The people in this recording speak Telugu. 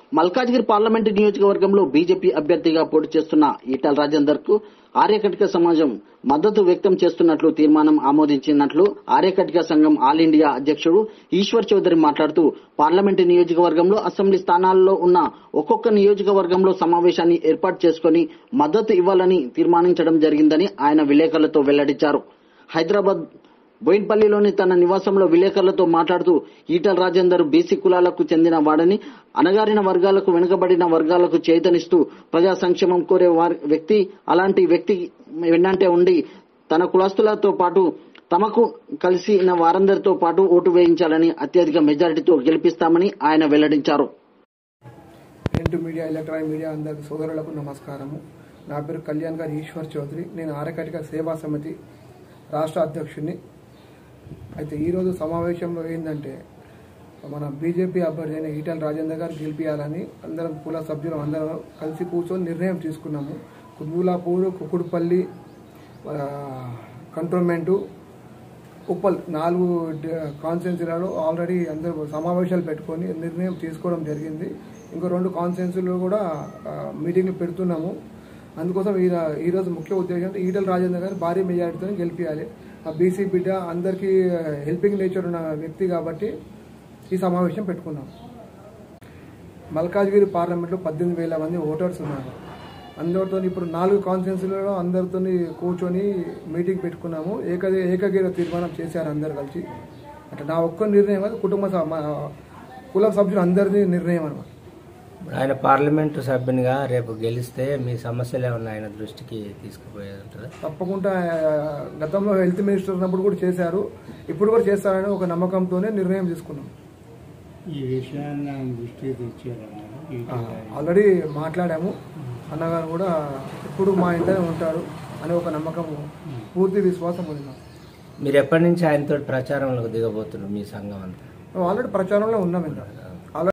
మల్కాజ్గిరి పార్లమెంటు నియోజకవర్గంలో బీజేపీ అభ్యర్థిగా పోటీ చేస్తున్న ఈటల రాజేందర్ కు ఆర్యకటిక సమాజం మద్దతు వ్యక్తం చేస్తున్నట్లు తీర్మానం ఆమోదించినట్లు ఆర్యకటిక సంఘం ఆల్ ఇండియా అధ్యక్షుడు ఈశ్వర్ చౌదరి మాట్లాడుతూ పార్లమెంటు నియోజకవర్గంలో అసెంబ్లీ స్థానాల్లో ఉన్న ఒక్కొక్క నియోజకవర్గంలో సమావేశాన్ని ఏర్పాటు చేసుకుని మద్దతు ఇవ్వాలని తీర్మానించడం జరిగిందని ఆయన విలేకరులతో వెల్లడించారు హైదరాబాద్ బోయిన్పల్లిలోని తన నివాసంలో విలేకరులతో మాట్లాడుతూ ఈటల రాజేందర్ బీసీ కులాలకు చెందిన వాడని అణగారిన వర్గాలకు వెనుకబడిన వర్గాలకు చేతనిస్తూ ప్రజా సంక్షేమం కోరే వారి వ్యక్తి అలాంటి వ్యక్తి వెన్నంటే ఉండి తన కులస్తులతో పాటు తమకు కలిసిన వారందరితో పాటు ఓటు వేయించాలని అత్యధిక మెజారిటీతో గెలిపిస్తామని ఆయన వెల్లడించారు ప్రింట్ మీడియా ఎలక్ట్రానిక్ మీడియా అందరికి సోదరులకు నమస్కారము నా పేరు కళ్యాణ్ గారు ఈశ్వర్ చౌదరి నేను ఆరకటిక సేవా సమితి రాష్ట్ర అధ్యక్షుడిని అయితే ఈరోజు సమావేశంలో ఏంటంటే మన బీజేపీ అభ్యర్థి అయిన ఈటల రాజేందర్ గారు గెలిపించాలని అందరం కుల సభ్యులు అందరం కలిసి కూర్చొని నిర్ణయం తీసుకున్నాము కుత్బులాపూర్ కుకుడుపల్లి ఆ, కంటోన్మెంటు ఉప్పల్ నాలుగు కాన్స్టిట్యున్సీలలో ఆల్రెడీ అందరూ సమావేశాలు పెట్టుకొని నిర్ణయం తీసుకోవడం జరిగింది ఇంకో రెండు కాన్స్టిట్యున్సీలో కూడా ఆ, మీటింగ్లు పెడుతున్నాము అందుకోసం ఈ ఈరోజు ముఖ్య ఉద్దేశం అంటే ఈటల రాజేంద్ర గారు భారీ మెజారిటీతో గెలిపించాలి ఆ బీసీ బిడ్డ అందరికీ హెల్పింగ్ నేచర్ ఉన్న వ్యక్తి కాబట్టి ఈ సమావేశం పెట్టుకున్నాం మల్కాజ్గిరి పార్లమెంట్లో పద్దెనిమిది వేల మంది ఓటర్స్ ఉన్నారు అందరితో ఇప్పుడు నాలుగు కాన్స్టిట్యున్సీలలో అందరితో కూర్చొని మీటింగ్ పెట్టుకున్నాము ఏక ఏకగ్రీవ తీర్మానం చేశారు అందరు కలిసి అట్లా నా ఒక్క నిర్ణయం కాదు కుటుంబ స- మా కుల సభ్యులు అందరిది నిర్ణయం అనమాట ఆయన పార్లమెంటు సభ్యునిగా రేపు గెలిస్తే మీ సమస్యలు ఏమన్నా ఆయన దృష్టికి తీసుకుపోయేది ఉంటుందా తప్పకుండా ఆ, గతంలో హెల్త్ మినిస్టర్ ఉన్నప్పుడు కూడా చేశారు ఇప్పుడు కూడా చేస్తారని ఒక నమ్మకంతోనే నిర్ణయం తీసుకున్నాం ఈ విషయాన్ని ఆయన దృష్టికి తెచ్చారన్నారు ఆ, ఆల్రెడీ మాట్లాడాము అన్నగారు కూడా ఇప్పుడు మా ఇంట్లోనే ఉంటారు అనే ఒక నమ్మకం పూర్తి విశ్వాసం ఉంది నాకు. మీరు ఎప్పటి నుంచి ఆయనతో ప్రచారంలోకి దిగబోతున్నారు మీ సంఘం అంతా మేము ఆల్రెడీ ప్రచారంలో ఉన్నాం ఇంకా